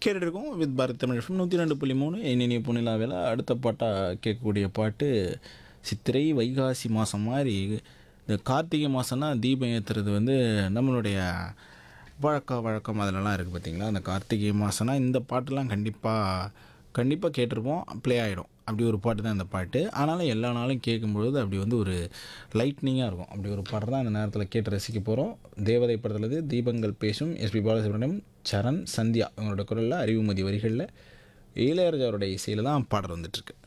கேட்டுட்டு இருக்கோம் with Bharat Tamil FM நூற்றி ரெண்டு புள்ளி மூணு இனிய புனிலாவில் அடுத்த பாட்டாக கேட்கக்கூடிய பாட்டு சித்திரை வைகாசி மாதம் மாதிரி இந்த கார்த்திகை மாதம்னா தீபம் ஏற்றுறது வந்து நம்மளுடைய வழக்க வழக்கம் அதிலலாம் இருக்குது பார்த்தீங்களா அந்த கார்த்திகை மாதம்னா இந்த பாட்டுலாம் கண்டிப்பாக கண்டிப்பாக கேட்டிருப்போம் ப்ளே ஆகிடும் அப்படி ஒரு பாட்டு தான் இந்த பாட்டு ஆனாலும் எல்லா நாளும் கேட்கும்பொழுது அப்படி வந்து ஒரு லைட்னிங்காக இருக்கும் அப்படி ஒரு பாட்டு தான் இந்த நேரத்தில் கேட்டு ரசிக்க போகிறோம் தேவதை படத்துலேருந்து தீபங்கள் பேசும் எஸ்பி பாலசுப்ரமணியம் சரண் சந்தியா இவங்களோட குரலில் அறிவுமதி வரிகளில் இளையராஜாவோட இசையில் தான் பாடல் வந்துட்டுருக்கு